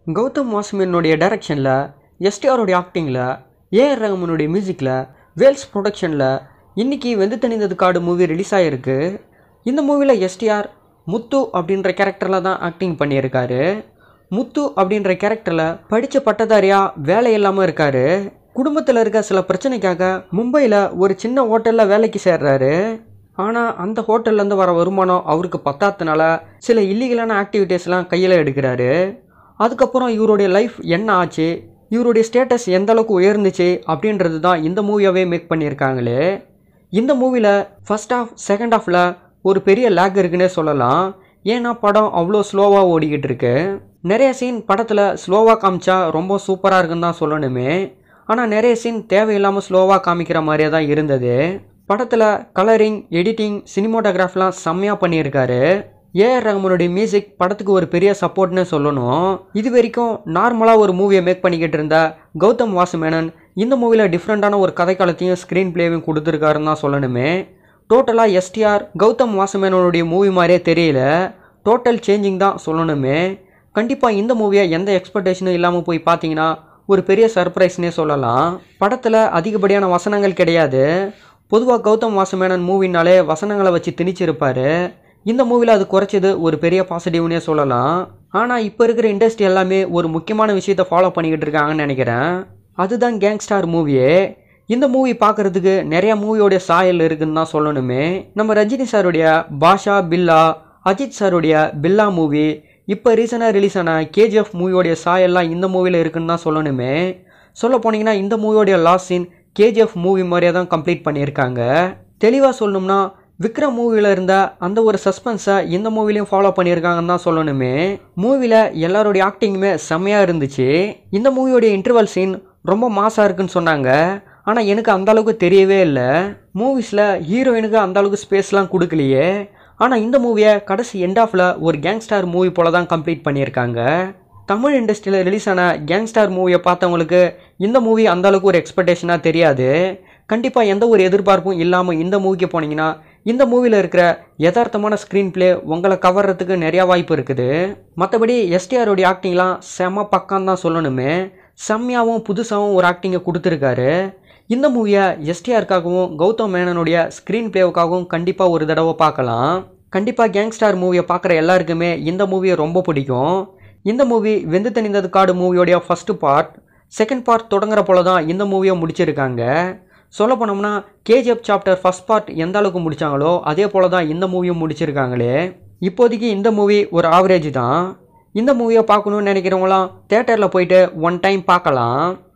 கௌதம் வாசுமேனுடைய டைரக்ஷனில் எஸ்டிஆருடைய ஆக்டிங்கில் ஏஆர் ரஹ்மானுடைய மியூசிக்கில் வேல்ஸ் ப்ரொடக்ஷனில் இன்றைக்கி வெந்து தணிந்தது காடு மூவி ரிலீஸ் ஆகிருக்கு இந்த மூவியில் எஸ்டிஆர் முத்து அப்படின்ற கேரக்டரில் தான் ஆக்டிங் பண்ணியிருக்காரு முத்து அப்படின்ற கேரக்டரில் படித்த பட்டதாரியாக வேலை இல்லாமல் இருக்கார் குடும்பத்தில் இருக்க சில பிரச்சனைக்காக மும்பையில் ஒரு சின்ன ஹோட்டலில் வேலைக்கு சேர்றாரு ஆனால் அந்த ஹோட்டல்லேருந்து வர வருமானம் அவருக்கு பத்தாததுனால சில இல்லீகலான ஆக்டிவிட்டீஸ்லாம் கையில் எடுக்கிறாரு அதுக்கப்புறம் இவருடைய லைஃப் என்ன ஆச்சு இவருடைய ஸ்டேட்டஸ் எந்த அளவுக்கு உயர்ந்துச்சு அப்படின்றது தான் இந்த மூவியாகவே மேக் பண்ணியிருக்காங்களே இந்த மூவியில் ஃபர்ஸ்ட் ஆஃப் செகண்ட் ஹாஃபில் ஒரு பெரிய லேக் இருக்குன்னே சொல்லலாம் ஏன்னா படம் அவ்வளோ ஸ்லோவாக ஓடிக்கிட்டு இருக்கு நிறைய சீன் படத்தில் ஸ்லோவாக காமிச்சா ரொம்ப சூப்பராக இருக்குன்னு தான் சொல்லணுமே ஆனால் நிறைய சீன் தேவையில்லாமல் ஸ்லோவாக காமிக்கிற மாதிரியே தான் இருந்தது படத்தில் கலரிங் எடிட்டிங் சினிமோட்டோகிராஃப்லாம் செம்மையாக பண்ணியிருக்காரு ஏஆர் ரஹ்மானுடைய மியூசிக் படத்துக்கு ஒரு பெரிய சப்போர்ட்னு சொல்லணும் இது வரைக்கும் நார்மலாக ஒரு மூவியை மேக் பண்ணிக்கிட்டு இருந்த கௌதம் வாசுமேனன் இந்த மூவியில் டிஃப்ரெண்ட்டான ஒரு கதைக்காலத்தையும் ஸ்க்ரீன் பிளேவையும் கொடுத்துருக்காருன்னு தான் சொல்லணுமே டோட்டலாக எஸ்டிஆர் கௌதம் வாசுமேனனுடைய மூவி மாதிரியே தெரியல டோட்டல் சேஞ்சிங் தான் சொல்லணுமே கண்டிப்பாக இந்த மூவியை எந்த எக்ஸ்பெக்டேஷனும் இல்லாமல் போய் பார்த்தீங்கன்னா ஒரு பெரிய சர்ப்ரைஸ்னே சொல்லலாம் படத்தில் அதிகப்படியான வசனங்கள் கிடையாது பொதுவாக கௌதம் வாசுமேனன் மூவினாலே வசனங்களை வச்சு திணிச்சிருப்பார் இந்த மூவியில் அது குறைச்சது ஒரு பெரிய பாசிட்டிவ்னே சொல்லலாம் ஆனால் இப்போ இருக்கிற இண்டஸ்ட்ரி எல்லாமே ஒரு முக்கியமான விஷயத்தை ஃபாலோ பண்ணிக்கிட்டு இருக்காங்கன்னு நினைக்கிறேன் அதுதான் கேங்ஸ்டார் மூவியே இந்த மூவி பார்க்குறதுக்கு நிறைய மூவியோடைய சாயல் இருக்குன்னு தான் சொல்லணுமே நம்ம ரஜினி சாருடைய பாஷா பில்லா அஜித் சாருடைய பில்லா மூவி இப்போ ரீசனாக ரிலீஸ் ஆன கேஜிஎஃப் மூவியோடைய சாயல்லாம் இந்த மூவியில் இருக்குன்னு தான் சொல்லணுமே சொல்ல போனீங்கன்னா இந்த மூவியோடைய லாஸ்ட் சீன் கேஜிஎஃப் மூவி மாதிரியே தான் கம்ப்ளீட் பண்ணியிருக்காங்க தெளிவாக சொல்லணும்னா விக்ரம் மூவியில் இருந்த அந்த ஒரு சஸ்பென்ஸை இந்த மூவிலையும் ஃபாலோ பண்ணியிருக்காங்கன்னு தான் சொல்லணுமே மூவியில் எல்லாருடைய ஆக்டிங்குமே செம்மையாக இருந்துச்சு இந்த மூவியோடைய இன்டர்வல் சீன் ரொம்ப மாசாக இருக்குன்னு சொன்னாங்க ஆனால் எனக்கு அந்த அளவுக்கு தெரியவே இல்லை மூவிஸில் ஹீரோயினுக்கு அந்த அளவுக்கு ஸ்பேஸ்லாம் கொடுக்கலையே ஆனால் இந்த மூவியை கடைசி எண்ட் ஆஃபில் ஒரு கேங்ஸ்டார் மூவி போல தான் கம்ப்ளீட் பண்ணியிருக்காங்க தமிழ் இண்டஸ்ட்ரியில் ரிலீஸ் ஆன கேங்ஸ்டார் மூவியை பார்த்தவங்களுக்கு இந்த மூவி அந்த அளவுக்கு ஒரு எக்ஸ்பெக்டேஷனாக தெரியாது கண்டிப்பாக எந்த ஒரு எதிர்பார்ப்பும் இல்லாமல் இந்த மூவிக்கு போனீங்கன்னா இந்த மூவியில் இருக்கிற யதார்த்தமான ஸ்க்ரீன் ப்ளே உங்களை கவர்றதுக்கு நிறையா வாய்ப்பு இருக்குது மற்றபடி எஸ்டிஆருடைய ஆக்டிங்லாம் செம பக்கம் தான் சொல்லணுமே செம்மையாகவும் புதுசாகவும் ஒரு ஆக்டிங்கை கொடுத்துருக்காரு இந்த மூவியை எஸ்டிஆருக்காகவும் கௌதம் மேனனுடைய ஸ்க்ரீன் ப்ளேவுக்காகவும் கண்டிப்பாக ஒரு தடவை பார்க்கலாம் கண்டிப்பாக கேங்ஸ்டார் மூவியை பார்க்குற எல்லாருக்குமே இந்த மூவியை ரொம்ப பிடிக்கும் இந்த மூவி வெந்து தணிந்தது காடு மூவியோடைய ஃபஸ்ட்டு பார்ட் செகண்ட் பார்ட் தொடங்குற போல தான் இந்த மூவியை முடிச்சிருக்காங்க சொல்ல போனோம்னா கேஜிஎஃப் சாப்டர் ஃபஸ்ட் பார்ட் எந்த அளவுக்கு முடித்தாங்களோ அதே போல தான் இந்த மூவியும் முடிச்சிருக்காங்களே இப்போதைக்கு இந்த மூவி ஒரு ஆவரேஜ் தான் இந்த மூவியை பார்க்கணுன்னு நினைக்கிறவங்களாம் தேட்டரில் போயிட்டு ஒன் டைம் பார்க்கலாம்